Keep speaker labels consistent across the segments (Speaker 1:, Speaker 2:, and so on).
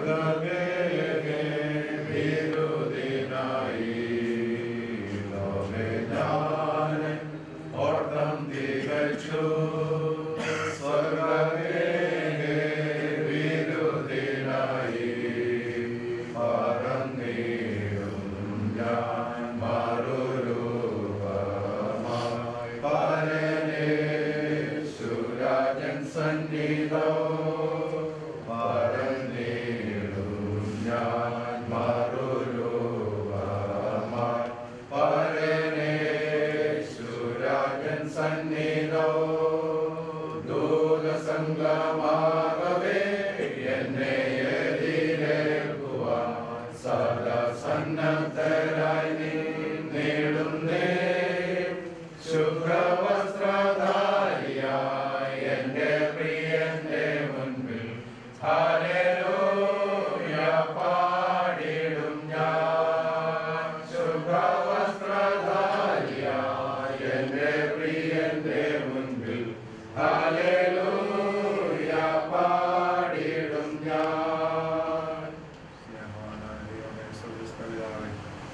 Speaker 1: സ്വർഗമേ വിരുദിനായി ലോകെ ഞാൻ ഓട്ടം തികച്ചു സ്വർഗമേ വിരുദിനായി പറന്നീടും ഞാൻ മറുരൂപമായി പരനേ സുരാജൻ സന്നിധോ പറന്നീടും ഞാൻ മറുരൂപമായി പരനേ സുരാജൻ സന്നിധോ ദൂരസംഗമാകവേ എന്നെ എതിരേൽക്കുവാൻ സദാ സന്നദ്ധരായി നീ നേടുന്നേ ശുഭ്രവസ്ത്രധാരിയായി എന്റെ പ്രിയന്റെ മുൻപിൽ ഹല്ലേലൂയ പാടിടും ഞാൻ ശുഭ്രവസ്ത്രധാരിയായി എന്റെ പ്രിയന്റെ മുൻപിൽ ഹല്ലേലൂയ പാടിടും ഞാൻ
Speaker 2: സ്നേഹവാനായ ദൈവമേ, സ്വർഗ്ഗസ്ഥപിതാവേ,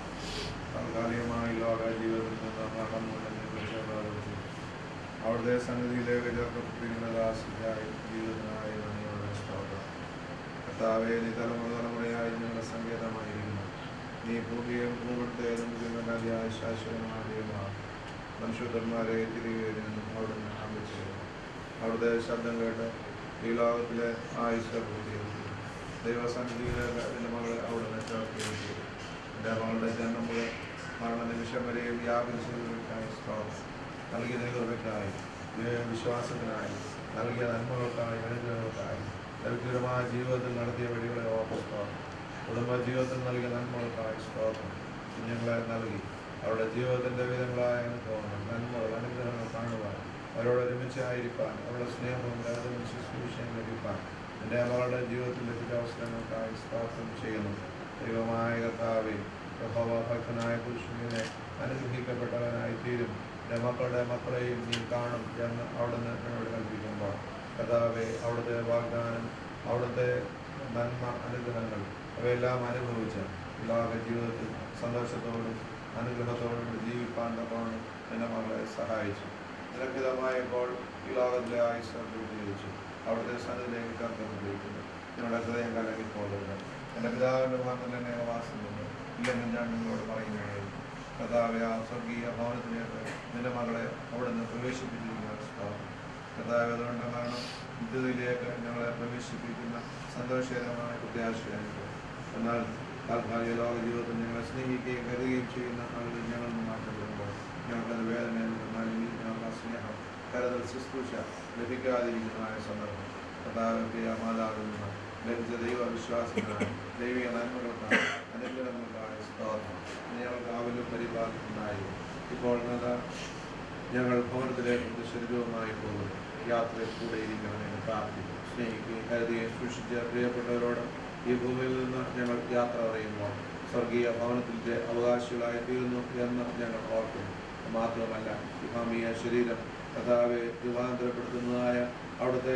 Speaker 2: താൽക്കാലികമായി ലോക ജീവിതത്തിൽ നിന്ന് മരണമൂലം രക്ഷപ്പെടുത്തി അവിടുത്തെ സന്നിധിയിലേക്ക് ചേർക്കപ്പെട്ടിരിക്കുന്ന ദാസിക്കായി ജീവിതത്തിനായി നന്ദിയോടെ സ്തോത്രം കർത്താവേ നീ തലമുറ തലമുറയായി ഞങ്ങളുടെ സങ്കേതമായിരിക്കുന്നു നീ ഭൂമിയും ഭൂമിടുത്തേതും ജീവനല്ലാതെയായ ശാശ്വതമായ ദൈവമാണ് മനുഷ്യന്മാരെ തിരികെ നിന്നും അവിടുന്ന് ആവശ്യം അവിടുത്തെ ശബ്ദം കേട്ട് ഈ ലോകത്തിലെ ആയുസ് പൂർത്തീകരിച്ചു ദൈവസന്നിധിയിലേക്ക് എൻ്റെ മകളെ അവിടുന്ന് ചേർക്കുകയും ചെയ്തു എൻ്റെ മകളുടെ ജന്മം മുതൽ മരണനിമിഷം വരെയും വ്യാപിച്ചതിനായി സ്തോത്രം നൽകിയ കൃപയ്ക്കായി വിശ്വാസത്തിനായി നൽകിയ നന്മകൾക്കായി അനുഗ്രഹങ്ങൾക്കായി ദരിദ്രമായ ജീവിതത്തിൽ നടത്തിയ വഴികളെ ഓർത്ത് സ്തോത്രം കുടുംബ ജീവിതത്തിൽ നൽകിയ നന്മകൾക്കായി സ്തോത്രം കുഞ്ഞുങ്ങളെ നൽകി അവരുടെ ജീവിതത്തിൻ്റെ വിധങ്ങളായ അനുഭവങ്ങൾ നന്മകൾ അനുഗ്രഹങ്ങൾ കാണുവാൻ അവരോട് ഒരുമിച്ചായിരിക്കാൻ അവരുടെ സ്നേഹവും വേദനയും ശുശ്രൂഷയും ലഭിക്കാൻ എൻ്റെ മകളുടെ ജീവിതത്തിൽ ലഭിച്ച അവസരങ്ങൾക്കായി സ്തോത്രം ചെയ്യുന്നു ദൈവമായ കർത്താവെ യഹോവ ഭക്തനായ പുരുഷനെ അനുഗ്രഹിക്കപ്പെട്ടവനായി തീരും എൻ്റെ മക്കളുടെ മക്കളെയും നീ കാണും എന്ന് അവിടുന്ന് എന്നോട് കൽപ്പിക്കുമ്പോൾ കർത്താവെ അവിടുത്തെ വാഗ്ദാനം അവിടുത്തെ നന്മ അനുഗ്രഹങ്ങൾ അവയെല്ലാം അനുഭവിച്ച് ലോക ജീവിതത്തിൽ സന്തോഷത്തോടും അനുഗ്രഹത്തോടും കൂടി ജീവിപ്പാൻ തക്കവണ്ണം എൻ്റെ മകളെ സഹായിച്ചു നിരക്ഷിതമായപ്പോൾ ഈ ലോകത്തിലെ ആയുസ് പൂർത്തീകരിച്ചു അവിടുത്തെ സന്നിധിയിലേക്ക് ചേർക്കപ്പെട്ടിരിക്കുന്നു നിങ്ങളുടെ ഹൃദയം കലങ്ങിപ്പോകരുത് എൻ്റെ പിതാവിൻ്റെ ഭാഗത്തിൽ എന്നെ വാസം നിന്ന് ഇല്ലെങ്കിൽ ഞാൻ നിങ്ങളോട് പറയുകയായിരുന്നു കഥാവെ ആ സ്വർഗീയ ഭവനത്തിലേക്ക് നിന്റെ മകളെ അവിടെ നിന്ന് പ്രവേശിപ്പിച്ചിരിക്കുന്ന സ്തോത്രം കഥാവെ അതുകൊണ്ട് കാരണം നിത്യതയിലേക്ക് ഞങ്ങളെ പ്രവേശിപ്പിക്കുന്ന സന്തോഷകരമായ പ്രത്യാശയായിരുന്നു എന്നാൽ താൽക്കാലിക ലോക ജീവിതത്തിൽ ഞങ്ങളെ സ്നേഹിക്കുകയും കരുതുകയും ചെയ്യുന്ന ആളുകൾ ഞങ്ങളിൽ നിന്ന് മാറ്റപ്പെടുമ്പോൾ ഞങ്ങൾക്കത് വേദന എന്നാൽ ഇനി ഞങ്ങൾക്ക് ആ സ്നേഹം കരുതൽ ശുശ്രൂഷ ലഭിക്കാതിരിക്കുന്നതായ സന്ദർഭം കഥാവ് പ്രിയ മാതാവിൽ നിന്ന് ലഭിച്ച ദൈവ വിശ്വാസത്തിനായി ദൈവിക നന്മകൾക്കായി അനുഗ്രഹങ്ങൾക്കായ സ്തോത്രം ഞങ്ങൾക്ക് ആവലും പരിപാലനമുണ്ടായി ഇപ്പോൾ നിന്ന് ഞങ്ങൾ ഭവനത്തിലേക്ക് ശരീരവുമായി പോകുന്നു യാത്രയിൽ കൂടെ ഇരിക്കണമെന്ന് പ്രാർത്ഥിക്കുന്നു സ്നേഹിക്കുകയും കരുതുകയും സൂക്ഷിച്ച പ്രിയപ്പെട്ടവരോട് ഈ ഭൂമിയിൽ നിന്ന് ഞങ്ങൾ യാത്ര പറയുമ്പോൾ സ്വർഗീയ ഭവനത്തിൻ്റെ അവകാശികളായി തീരുന്നു എന്ന് ഞങ്ങൾ ഓർക്കുന്നു മാത്രമല്ല ഈ ഭൗമിക ശരീരം കഥാവെ രൂപാന്തരപ്പെടുത്തുന്നതായ അവിടുത്തെ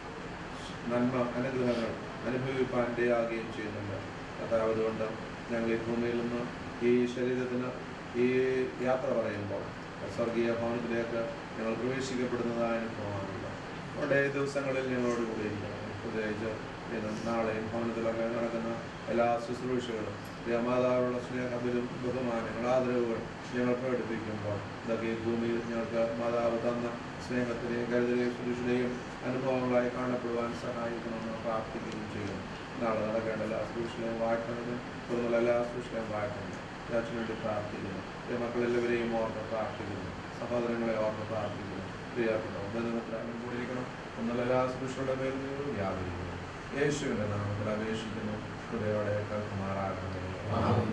Speaker 2: നന്മ അനുഗ്രഹങ്ങൾ അനുഭവിപ്പാൻ ഇടയാകുകയും ചെയ്യുന്നുണ്ട് കഥാവ് അതുകൊണ്ട് ഞങ്ങൾ ഈ ഭൂമിയിൽ നിന്ന് ഈ ശരീരത്തിന് ഈ യാത്ര പറയുമ്പോൾ സ്വർഗീയ ഭവനത്തിലേക്ക് ഞങ്ങൾ പ്രവേശിക്കപ്പെടുന്നതായ അനുഭവമാണല്ലോ അവിടെ ഈ ദിവസങ്ങളിൽ ഞങ്ങളോട് കൂടി ഇരിക്കണം പ്രത്യേകിച്ച് ഇന്നും നാളെയും ഭവനത്തിലൊക്കെ നടക്കുന്ന എല്ലാ ശുശ്രൂഷകളും മാതാവിനുള്ള സ്നേഹത്തിലും ബഹുമാനങ്ങൾ ആദരവുകൾ ഞങ്ങൾ പ്രകടിപ്പിക്കുമ്പോൾ ഇതൊക്കെ ഈ ഭൂമിയിൽ ഞങ്ങൾക്ക് മാതാവ് തന്ന സ്നേഹത്തിനെയും കരുതലെയും സുരക്ഷയുടെയും അനുഭവങ്ങളായി കാണപ്പെടുവാൻ സഹായിക്കണമെന്ന് പ്രാർത്ഥിക്കുകയും ചെയ്യുന്നു നാളെ നടക്കേണ്ട എല്ലാ സൂക്ഷികളെയും വാഴ്ത്തണമെന്നും തുടർന്നുള്ള എല്ലാ സൂക്ഷികളെയും വാഴ്ത്തണം രാജ്യം വേണ്ടി പ്രാർത്ഥിക്കുന്നു പ്രിയ മക്കളെല്ലാവരെയും ഓർത്ത് പ്രാർത്ഥിക്കുന്നു സഹോദരങ്ങളെ ഓർത്ത് പ്രാർത്ഥിക്കുന്നു പ്രിയപ്പെട്ട ബന്ധുമിത്രം കൂടിയിരിക്കണം എന്നുള്ള എല്ലാ സൂക്ഷികളുടെ പേരിൽ വ്യാപരിക്കുന്നു യേശുവിൻ്റെ നാമത്തിൽ അപേക്ഷിക്കുന്നു ഹൃദയോടെ കേൾക്കുമാറാകണമേ ആമേൻ.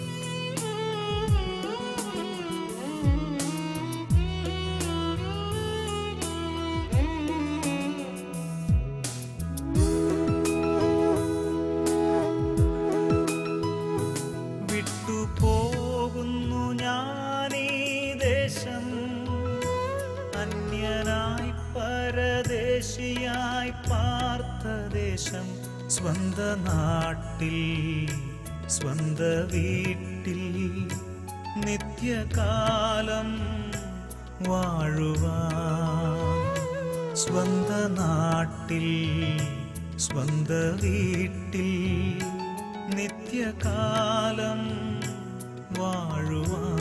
Speaker 3: Thank you. പരദേശിയായി പാർത്ത ദേശം സ്വന്ത നാട്ടിൽ സ്വന്ത വീട്ടിൽ നിത്യകാലം വാഴുവാൻ സ്വന്ത നാട്ടിൽ സ്വന്ത വീട്ടിൽ നിത്യകാലം വാഴുവാൻ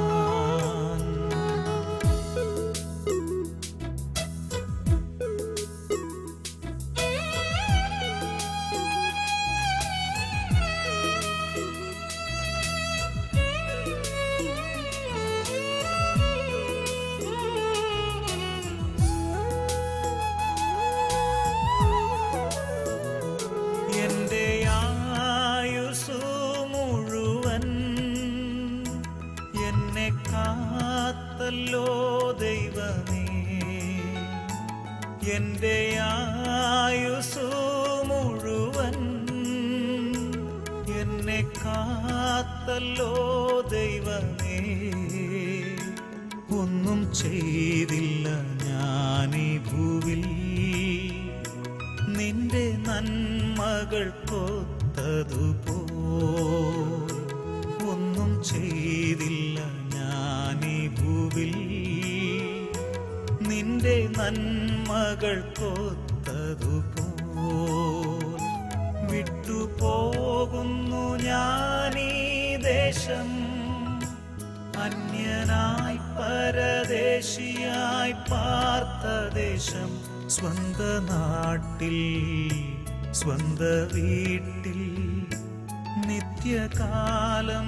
Speaker 3: എന്റെ ആയുസു മുഴുവൻ എന്നെ കാത്തല്ലോ ദൈവമേ എന്റെ ആയുസു മുഴുവൻ എന്നെ കാത്തല്ലോ ദൈവമേ ഒന്നും ചെയ്തില്ല ഞാനീ ഭൂവിൽ നിന്റെ നന്മകൾ കൊത്തതുപോ ഒന്നും ചെയ്തില്ല ഞാനീ ഭൂവിൽ നിന്റെ നന്മകൾ കൊത്തതുപോ വിട്ടുപോകുന്നു ഞാനീ ദേശം അന്യനായി പരദേശിയായി പാർത്ത ദേശം സ്വന്ത നാട്ടിൽ സ്വന്ത വീട്ടിൽ നിത്യകാലം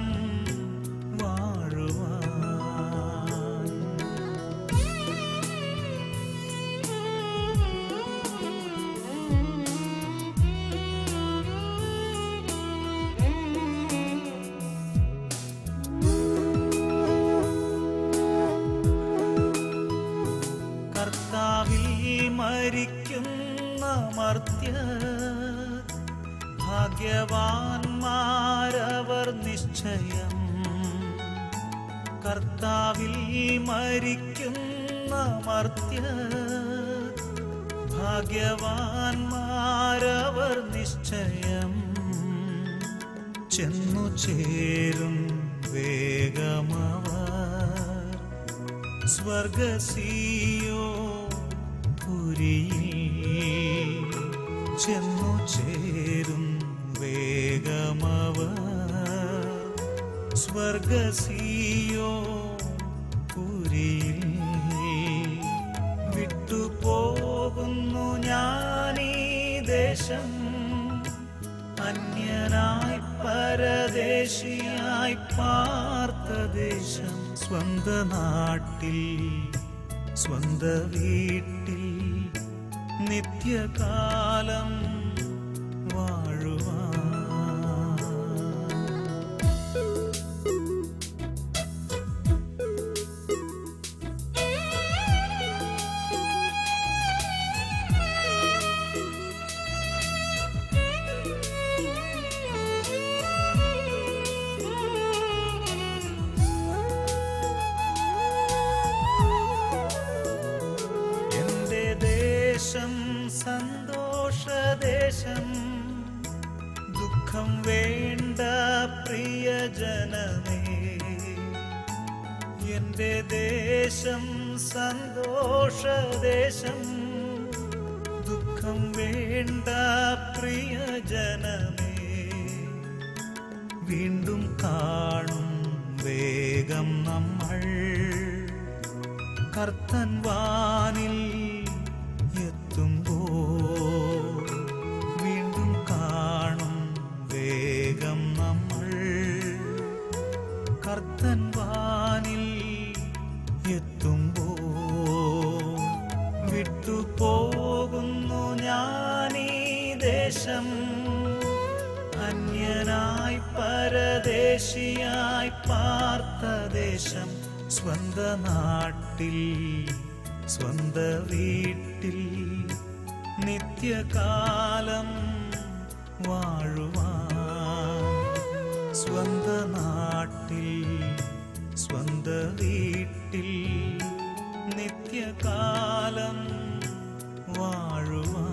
Speaker 3: വാഴുവാൻ കർത്താവിൽ മരിക്കുന്ന മർത്യ ഭാഗ്യവാന്മാരവർ നിശ്ചയം കർത്താവിൽ മരിക്കുന്ന മർത്യ ഭാഗ്യവാന്മാരവർ നിശ്ചയം ചെന്നു ചേരും വേഗമവർ സ്വർഗസീയോ പുരിയിൽ ചെന്നു ചേരും വേഗമവർ സ്വർഗസീയോ പുരിയിൽ വിട്ടുപോകുന്നു ഞാനീ ദേശം അന്യനായി പരദേശിയായി പാർത്ത ദേശം സ്വന്ത നാട്ടിൽ സ്വന്ത വീട്ടിൽ നിത്യകാലം വാഴുവാൻ എന്റെ ദേശം സന്തോഷദേശം ദുഃഖം വേണ്ട പ്രിയജനമേ എന്റെ ദേശം സന്തോഷദേശം ദുഃഖം വേണ്ട പ്രിയജനമേ വീണ്ടും കാണും വേഗം നമ്മൾ കർത്തൻ വാനിൽ എത്തുമ്പോ വീണ്ടും കാണും വേഗം നമ്മൾ കർത്തൻ വാനിൽ എത്തുമ്പോ വിട്ടുപോകുന്നു ഞാനീ ദേശം അന്യനായി പരദേശിയായി പാർത്ത ദേശം സ്വന്ത നാട്ടിൽ സ്വന്ത വീട്ടിൽ നിത്യകാലം വാഴുവാൻ സ്വന്ത നാട്ടിൽ സ്വന്ത വീട്ടിൽ നിത്യകാലം വാഴുവാൻ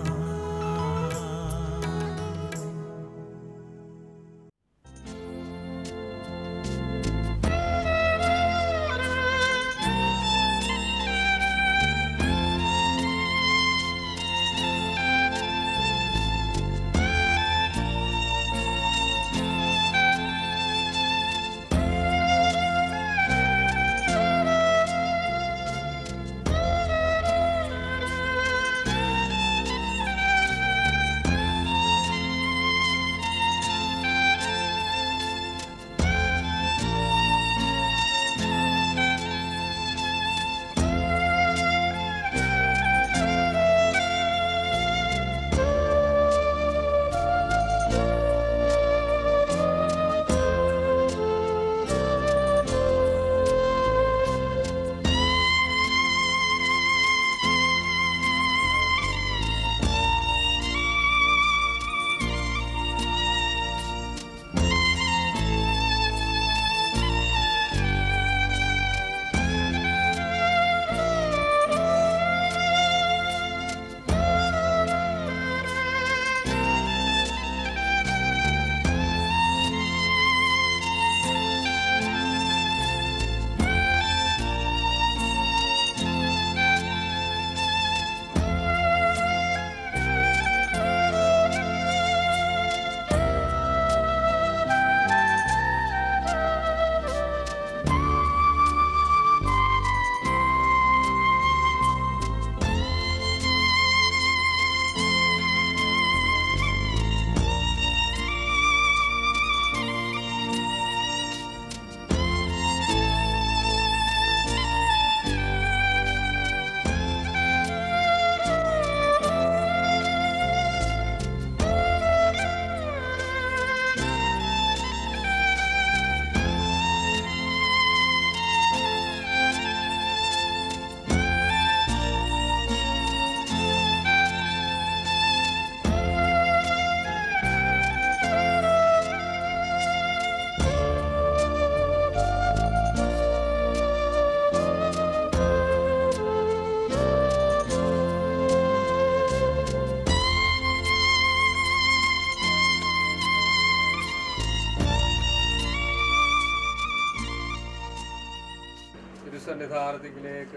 Speaker 4: തിരുസന്നിധാനത്തിലേക്ക്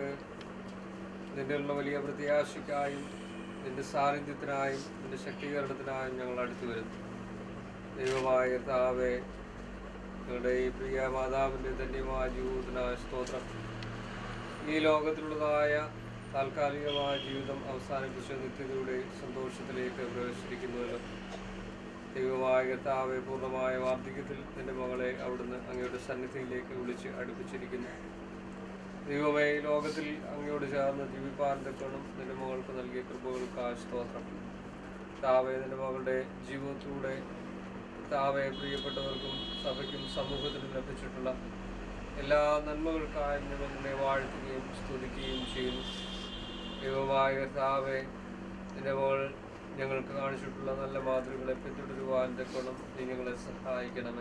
Speaker 4: നിന്നുള്ള വലിയ പ്രത്യാശയ്ക്കായും നിന്റെ സാന്നിധ്യത്തിനായും നിന്റെ ശക്തീകരണത്തിനായും ഞങ്ങൾ അടുത്തു വരുന്നു ദൈവമായ കർത്താവേ ഞങ്ങളുടെ ഈ പ്രിയ മാതാവിൻ്റെ ധന്യമായ ജീവിതത്തിനായ സ്തോത്രം ഈ ലോകത്തിലുള്ളതായ താൽക്കാലികമായ ജീവിതം അവസാനിപ്പിച്ച നിത്യതയുടെ സന്തോഷത്തിലേക്ക് പ്രവേശിച്ചിരിക്കുന്നുവല്ലോ ദൈവമായ കർത്താവെ പൂർണ്ണമായ വാർദ്ധക്യത്തിൽ നിന്റെ മകളെ അവിടുന്ന് അങ്ങയുടെ സന്നിധിയിലേക്ക് വിളിച്ച് അടുപ്പിച്ചിരിക്കുന്നു ദൈവമേ ഈ ലോകത്തിൽ അങ്ങയോട് ചേർന്ന് ജീവിപ്പാൻ തക്കണം നിന്റെ മകൾക്ക് നൽകിയ കൃപകൾക്ക് ആ സ്തോത്രം താവെ നിന്റെ മകളുടെ ജീവിതത്തിലൂടെ താവെ പ്രിയപ്പെട്ടവർക്കും സഭയ്ക്കും സമൂഹത്തിനും ലഭിച്ചിട്ടുള്ള എല്ലാ നന്മകൾക്കായും ഞങ്ങൾ നിന്നെ വാഴ്ത്തുകയും സ്തുതിക്കുകയും ചെയ്യുന്നു ദൈവമായ കർത്താവെ നിന്റെ മകൾ ഞങ്ങൾക്ക് കാണിച്ചിട്ടുള്ള നല്ല മാതൃകളെ പിന്തുടരുവാൻ തക്കണം നീ ഞങ്ങളെ സഹായിക്കണമേ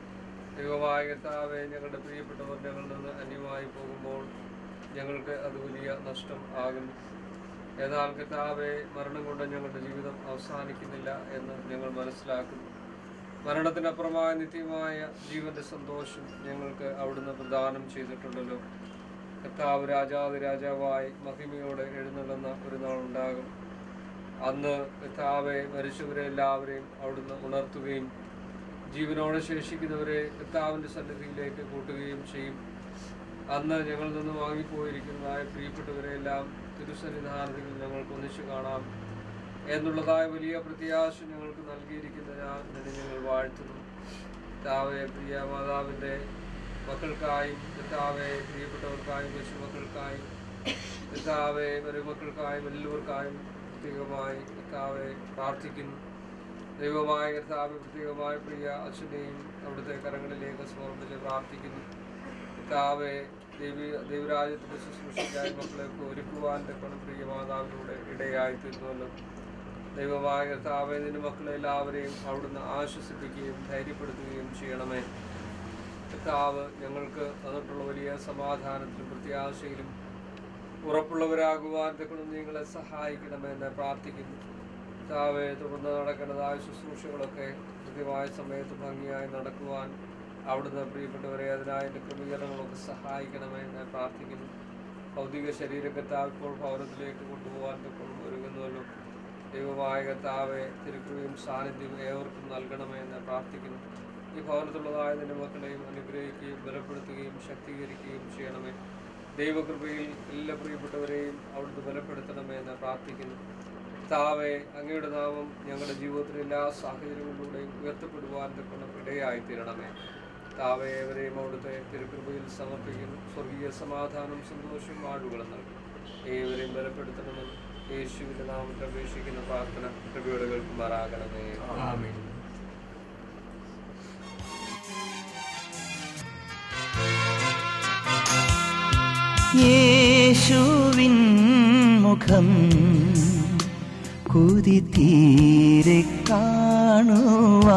Speaker 4: ദൈവമായ കർത്താവെ ഞങ്ങളുടെ പ്രിയപ്പെട്ടവർ ഞങ്ങളിൽ നിന്ന് അന്യമായി പോകുമ്പോൾ ഞങ്ങൾക്ക് അത് വലിയ നഷ്ടം ആകുന്നു എന്നാൽ കർത്താവെ മരണം കൊണ്ട് ഞങ്ങളുടെ ജീവിതം അവസാനിക്കുന്നില്ല എന്ന് ഞങ്ങൾ മനസ്സിലാക്കുന്നു മരണത്തിനപ്പുറമായ നിത്യമായ ജീവന്റെ സന്തോഷം ഞങ്ങൾക്ക് അവിടുന്ന് പ്രദാനം ചെയ്തിട്ടുണ്ടല്ലോ കർത്താവ് രാജാതി രാജാവായി മഹിമയോടെ എഴുന്നള്ളുന്ന ഒരു നാൾ ഉണ്ടാകും അന്ന് കർത്താവെ മരിച്ചവരെ എല്ലാവരെയും അവിടുന്ന് ഉണർത്തുകയും ജീവനോടെ ശേഷിക്കുന്നവരെ കർത്താവിൻ്റെ സന്നിധിയിലേക്ക് കൂട്ടുകയും ചെയ്യും അന്ന് ഞങ്ങളിൽ നിന്ന് വാങ്ങിപ്പോയിരിക്കുന്നതായ പ്രിയപ്പെട്ടവരെ എല്ലാം തിരുസന്നിധാനത്തിൽ ഞങ്ങൾക്ക് ഒന്നിച്ചു കാണാം എന്നുള്ളതായ വലിയ പ്രത്യാശ ഞങ്ങൾക്ക് നൽകിയിരിക്കുന്നതിനാൽ നിന്നെ ഞങ്ങൾ വാഴ്ത്തുന്നു കർത്താവെ പ്രിയ മാതാവിൻ്റെ മക്കൾക്കായും കർത്താവെ പ്രിയപ്പെട്ടവർക്കായും കൊച്ചുമക്കൾക്കായും കർത്താവെ മരുമക്കൾക്കായും എല്ലാവർക്കായും പ്രത്യേകമായി കർത്താവെ പ്രാർത്ഥിക്കുന്നു ദൈവമായ കർത്താവ് പ്രത്യേകമായ പ്രിയ അച്ഛനെയും അവിടുത്തെ കരങ്ങളിലേക്ക് സമർപ്പിച്ച് പ്രാർത്ഥിക്കുന്നു കർത്താവെ ദേവി ദൈവരാജ്യത്തിന്റെ ശുശ്രൂഷയ്ക്കായി മക്കളെയൊക്കെ ഒരുക്കുവാൻ തക്കണം പ്രിയ മാതാവിലൂടെ ഇടയായി തീർന്നുവല്ലോ ദൈവമായ കർത്താവെ നിന്റെ മക്കളെ എല്ലാവരെയും അവിടുന്ന് ആശ്വസിപ്പിക്കുകയും ധൈര്യപ്പെടുത്തുകയും ചെയ്യണമേ കർത്താവ് ഞങ്ങൾക്ക് തന്നിട്ടുള്ള വലിയ സമാധാനത്തിലും പ്രത്യാശയിലും ഉറപ്പുള്ളവരാകുവാൻ തക്കണം നിങ്ങളെ സഹായിക്കണമെന്ന് പ്രാർത്ഥിക്കുന്നു താവെ തുടർന്ന് നടക്കേണ്ടതായ ശുശ്രൂഷകളൊക്കെ കൃത്യമായ സമയത്ത് ഭംഗിയായി നടക്കുവാൻ അവിടുന്ന് പ്രിയപ്പെട്ടവരെ അതിനായ എൻ്റെ ക്രമീകരണങ്ങളൊക്കെ സഹായിക്കണമെന്ന് പ്രാർത്ഥിക്കുന്നു ഭൗതിക ശരീരത്തെ ഇപ്പോൾ ഭവനത്തിലേക്ക് കൊണ്ടുപോകാൻ തക്കണം ഒരുങ്ങുന്നല്ലോ ദൈവമായ കർത്താവെ തിരുക്കുകയും സാന്നിധ്യം ഏവർക്കും നൽകണമെന്ന് പ്രാർത്ഥിക്കുന്നു ഈ ഭവനത്തിലുള്ളതായ നിന്റെ മക്കളെയും അനുഗ്രഹിക്കുകയും ബലപ്പെടുത്തുകയും ശക്തീകരിക്കുകയും ചെയ്യണമേ ദൈവകൃപയിൽ എല്ലാ പ്രിയപ്പെട്ടവരെയും അവിടുന്ന് ബലപ്പെടുത്തണമേ എന്ന് പ്രാർത്ഥിക്കുന്നു താവെ അങ്ങയുടെ നാമം ഞങ്ങളുടെ ജീവിതത്തിലെ എല്ലാ സാഹചര്യങ്ങളിലൂടെയും ഉയർത്തപ്പെടുവാൻ തക്കണം ഇടയായി തീരണമേ താവെ ഏവരെയും അവിടുത്തെ തിരുകൃപയിൽ സമർപ്പിക്കുന്നു സ്വർഗീയ സമാധാനം സന്തോഷവും ആഴുകളും നൽകും ഏവരെയും ബലപ്പെടുത്തണമെന്ന് യേശുവിന്റെ നാമത്തിൽ അപേക്ഷിക്കുന്ന പ്രാർത്ഥന കൃപയോടെ കേൾക്കുമാറാകണമേ ആമേൻ
Speaker 3: യേശുവിൻ മുഖം കുതി തീരെ കാണുവാ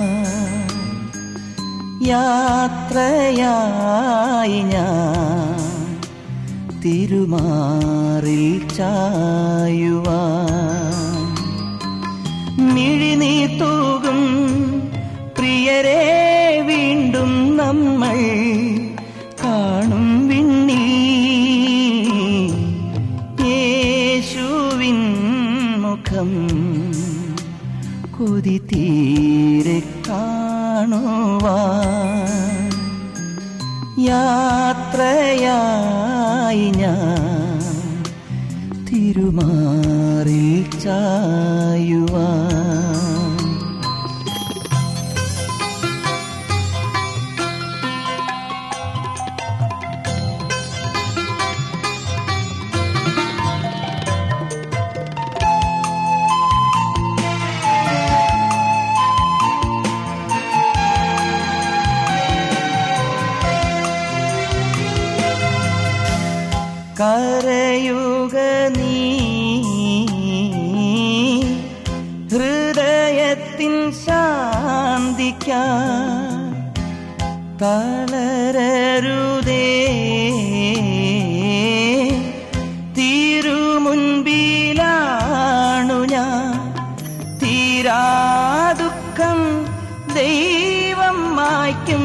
Speaker 3: യാത്രയായി ഞാൻ തിരുമാറിൽ ചായുവാ മിഴിനീ തൂകും പ്രിയരെ വീണ്ടും നമ്മൾ കാണും വിണ്ണി യേശുവിൻ മുഖം കൊതി തീരെ കാണുവാ യാത്രയായി ഞാൻ തിരുമാറിൽ ചായുവാ കരയുക നീ ഹൃദയത്തിൻ ശാന്തിക്ക തളരരുതേ തിരുമുൻപിലാണു ഞാൻ തീരാ ദുഃഖം ദൈവം മായ്ക്കും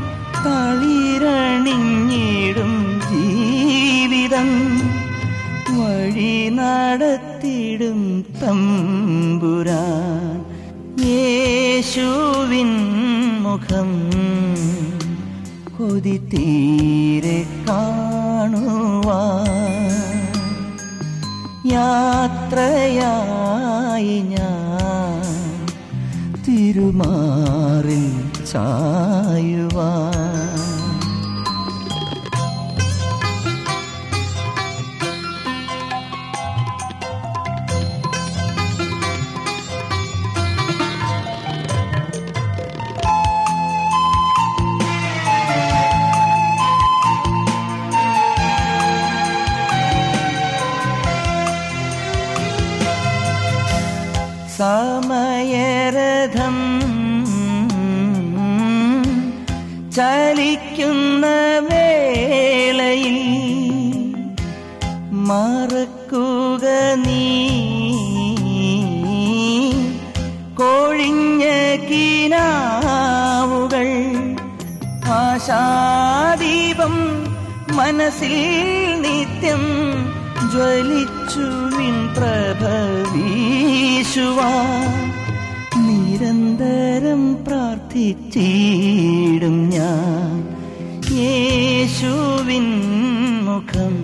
Speaker 3: തളിരണിഞ്ഞിടും ജീവിതം വഴി നടത്തിടും തമ്പുരാൻ യേശുവിൻ മുഖം കൊതി തീരെ കാണുവാ യാത്രയായി ഞാൻ തിരുമാറിൽ ചായുവാ സമയരഥം ചലിക്കുന്ന വേളയിൽ മറക്കുക നീ കൊഴിഞ്ഞ കിനാവുകൾ ആശാദീപം മനസ്സിൽ നിത്യം ജ്വലിച്ചുവിൻ പ്രഭവീശുവാ നിരന്തരം പ്രാർത്ഥിച്ചിടും ഞാൻ യേശുവിൻ മുഖം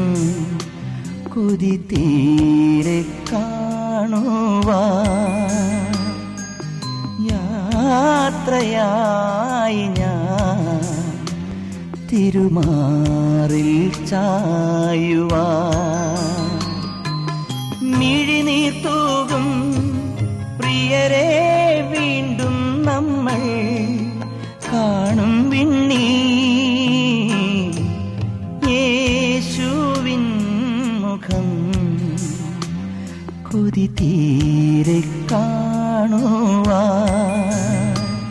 Speaker 3: കുതി തീരെ കാണുവാ യാത്രയായി ഞാൻ തിരുമാറിൽ ചായുവാ മിഴിനീർ തൂകും പ്രിയരെ വീണ്ടും നമ്മൾ കാണും വിണ്ണി യേശുവിൻ മുഖം കൊതി തീരെ കാണുവാ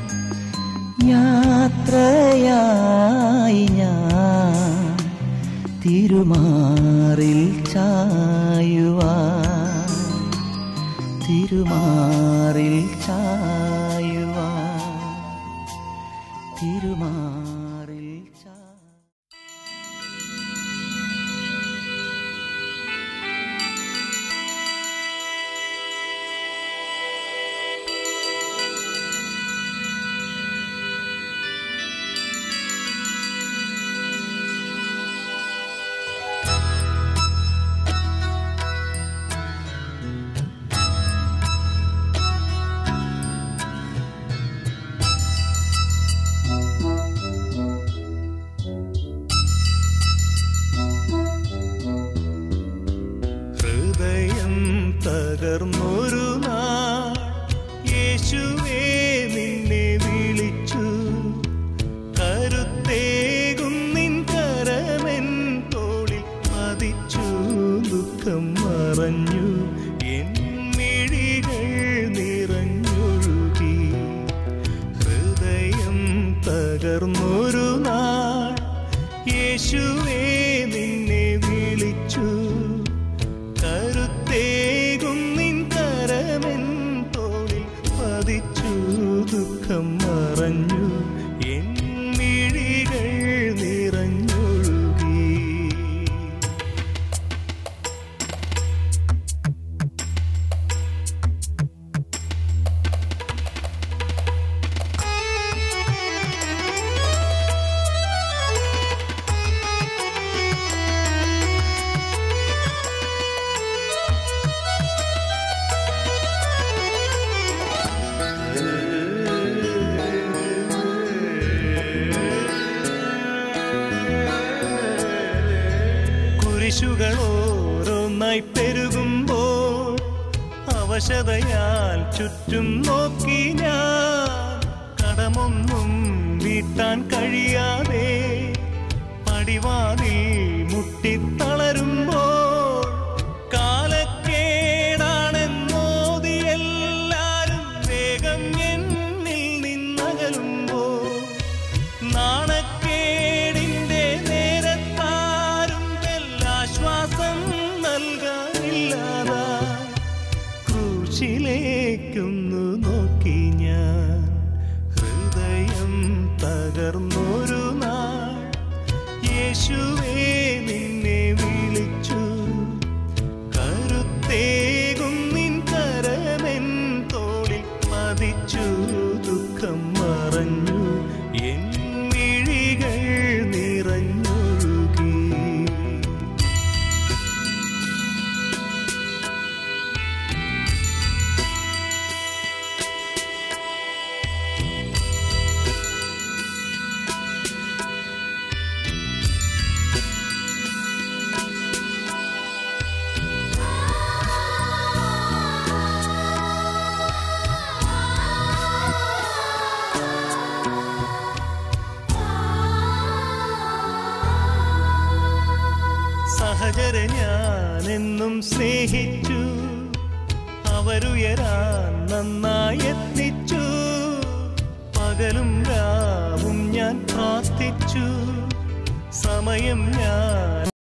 Speaker 3: യാത്രയായി ഞാൻ തിരുമാറിൽ ചായുവാ തിരുമാറിൽ ചായുവാ തിരുമാറിൽ ചാ
Speaker 5: ഹൃദയം തകർന്നൊരു നാൾ യേശുവേ നിന്നെ വിളിച്ചു കരുത്തേകും നിൻ കരമെൻ തോളിൽ പതിച്ചു ദുഃഖം മറഞ്ഞു എൻ മിഴികൾ നിറഞ്ഞൊഴുകി ഹൃദയം തകർന്നൊരു നാൾ യേശുവേ നിന്നെ വിളിച്ചു കരുത്തേകും നിൻ കരമെൻ തോളിൽ പതിച്ചു ദുഃഖം മറഞ്ഞു എൻ മിഴികൾ നിറഞ്ഞൊഴുകി കുരിശുകൾ ഓരോന്നായി പെരുകുമ്പോൾ അവശതയാൽ ചുറ്റും നോക്കി ഞാൻ കടമൊന്നും വീട്ടാൻ കഴിയാതെ പടിവാതിൽ മുട്ടിത്തളരുമ്പോൾ കാലക്കേടാണെന്നോതി എല്ലാരും വേഗം എന്നിൽ നിന്നകലുമ്പോൾ നാണക്കേടിന്റെ നേരത്താരും എല്ലാശ്വാസം നൽകാനില്ലാതാ ക്രൂശിലേക്കൊന്നു നോക്കി ഞാൻ ഹൃദയം തകർന്നൊരു നാൾ യേശുവേ നിന്നെ വിളിച്ചു കരുത്തേകും നിൻ കരമെൻ തോളിൽ പതിച്ചു ദുഃഖം മറഞ്ഞു എൻ മിഴികൾ നിറഞ്ഞൊഴുകി സഹചര ഞാൻ എന്നും സ്നേഹിച്ചു അവരുയരാൻ നന്നായി എത്തിച്ചു പകലും രാവും ഞാൻ പ്രാർത്ഥിച്ചു സമയം ഞാൻ